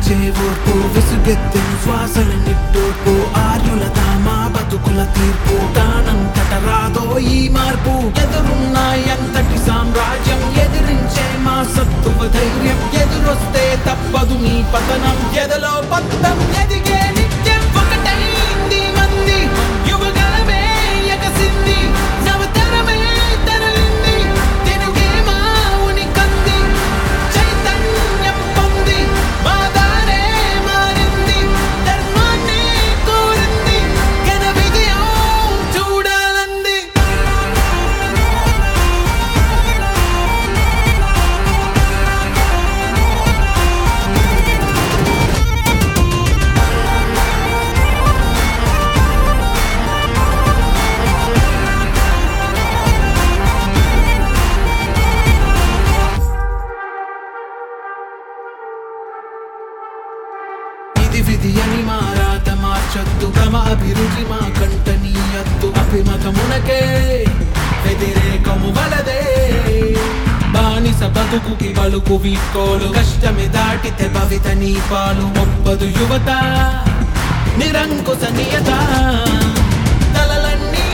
విసిగించే ఓర్పు విసుగెత్తెను శ్వాసల నిట్టూర్పు ఆర్యుల మా బతుకుల తీర్పు దానంతట రాదో ఈ మార్పు ఎదురున్నాయి అంతటి సామ్రాజ్యం ఎదిరించే మా సత్తువ ధైర్యం ఎదురొస్తే తప్పదు నీ పతనం ఎదలో పత్తం ఎదిగే నిత్యం ఒకటైంది మంది యువగలమే ఎగసింది నవతరమే తరలింది తెలుగే మా ఉనికంది చైతన్యం పొంది బాధారే మారింది ధర్మాన్ని కోరింది ఘన విజయం చూడాలంది ఇది విధి అని మారాత మార్చొద్దు తమ అభిరుచి మా కంటనీయద్దు అభిమతమునకే వ్యతిరేకము వలదే బానిస బతుకుకి బలుకు వీకోలు కష్టమి దాటితే భవిత నీ పాలు ఒప్పదు యువత నిరంకుశ నియత తలలన్నీ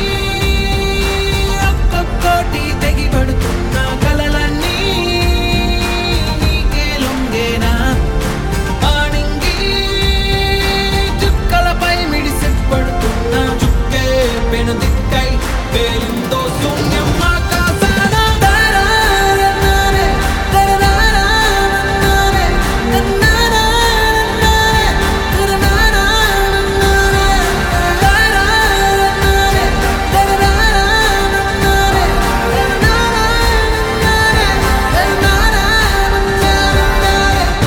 ఒక్కొక్కటి తెగిపడుతున్న కలలన్నీ నీకే లొంగేనా ఆనింగి చుక్కలపై మిడిసిపడుతున్న చుక్కే పెను దిక్కై పేలిందో శూన్యం ఆకాశాన తరారన్నారే, తరారన్నారే, తన్నారన్నారే, తరారన్నారే, తరారన్నారే, తరారన్నారే, తరారన్నారే, తరారన్నారే.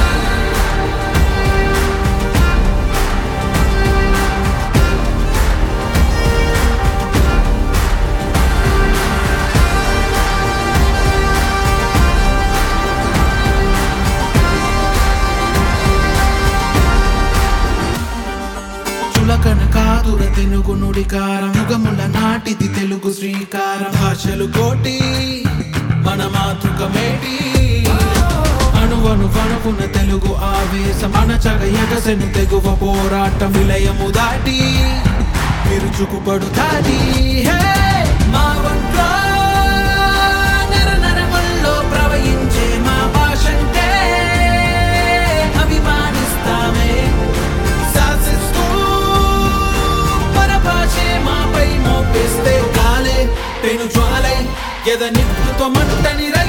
చులకన కాదుర తెలుగు నుడికారం యుగముల నాటిది తెలుగు శ్రీకారం భాషలు కోటి మన మాతృకమేటి అణువను వణుకున తెలుగు ఆవేశం అనచగ ఎగసెను తెగువ పోరాటం విలయము దాటి విరుచుకుపడు దాటి హే! మా ఒంట్లో నర నరముల్లో ప్రవహించే మా భాషంటే అభిమానిస్తామే శాసిస్తూ పరభాషే మాపై మోపిస్తే కాలే పెను జ్వాలై ఎద నిప్పుతో మంటని